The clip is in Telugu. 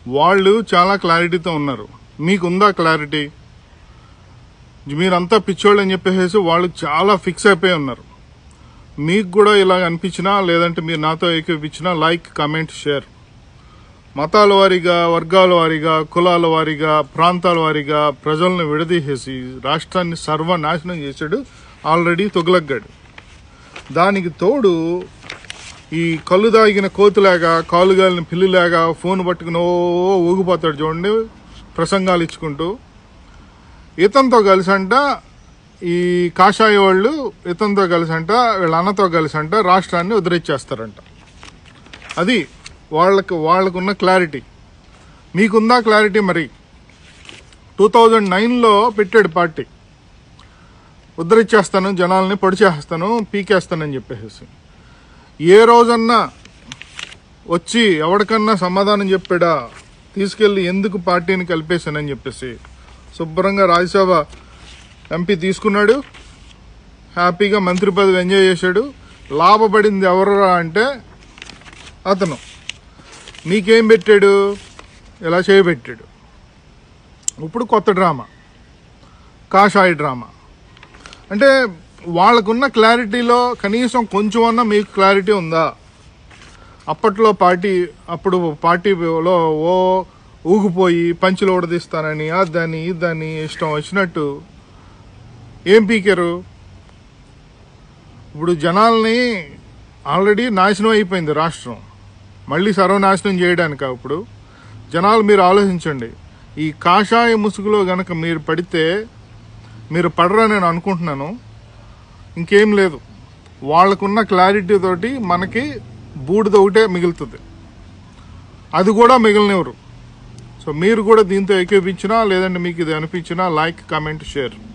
వాళ్ళు చాలా క్లారిటీతో ఉన్నారు మీకుందా క్లారిటీ మీరంతా పిచ్చోళ్ళు అని చెప్పేసి వాళ్ళు చాలా ఫిక్స్ అయిపోయి ఉన్నారు మీకు కూడా ఇలా అనిపించినా లేదంటే మీరు నాతో ఏకీపించినా లైక్ కమెంట్ షేర్ మతాల వారీగా వర్గాల వారీగా కులాల వారీగా ప్రాంతాల వారీగా ప్రజలను విడదీసేసి రాష్ట్రాన్ని సర్వనాశనం చేశాడు ఆల్రెడీ తొగలగ్గాడు దానికి తోడు ఈ కళ్ళు దాగిన కోతులాగా కాలుగాలిన పిల్లిలాగా ఫోన్ పట్టుకుని ఓ ఊగిపోతాడు చూడండి ప్రసంగాలు ఇచ్చుకుంటూ ఇతనితో కలిసి అంట ఈ కాషాయ వాళ్ళు ఇతనితో కలిసి అంట వీళ్ళ అన్నతో కలిసి అంట రాష్ట్రాన్ని వదిలిచ్చేస్తారంట అది వాళ్ళకి వాళ్ళకున్న క్లారిటీ మీకుందా క్లారిటీ మరి టూ థౌజండ్ నైన్లో పెట్టాడు పార్టీ ఉద్ధరించేస్తాను జనాల్ని పొడిచేస్తాను పీకేస్తానని చెప్పేసి ఏ రోజన్నా వచ్చి ఎవరికన్నా సమాధానం చెప్పాడా తీసుకెళ్లి ఎందుకు పార్టీని కలిపేశానని చెప్పేసి శుభ్రంగా రాజ్యసభ ఎంపీ తీసుకున్నాడు హ్యాపీగా మంత్రి పదవి ఎంజాయ్ చేశాడు లాభపడింది ఎవరురా అంటే అతను మీకేం పెట్టాడు ఇలా చేయబెట్టాడు ఇప్పుడు కొత్త డ్రామా కాషాయ డ్రామా అంటే వాళ్ళకున్న క్లారిటీలో కనీసం కొంచెం అన్నా మీకు క్లారిటీ ఉందా అప్పట్లో పార్టీ అప్పుడు పార్టీలో ఓ ఊగిపోయి పంచులు ఓడదీస్తానని అదని ఇదని ఇష్టం వచ్చినట్టు ఏం పీకారు ఇప్పుడు జనాల్ని ఆల్రెడీ నాశనం అయిపోయింది రాష్ట్రం మళ్ళీ సర్వనాశనం చేయడానికి ఇప్పుడు జనాలు మీరు ఆలోచించండి ఈ కాషాయ ముసుగులో గనక మీరు పడితే మీరు పడరని నేను అనుకుంటున్నాను ఇంకేం లేదు వాళ్ళకున్న క్లారిటీ తోటి మనకి బూడిద ఒకటే మిగులుతుంది అది కూడా మిగిలినెవరు సో మీరు కూడా దీంతో ఏకీపించినా లేదంటే మీకు ఇది అనిపించినా లైక్ కామెంట్ షేర్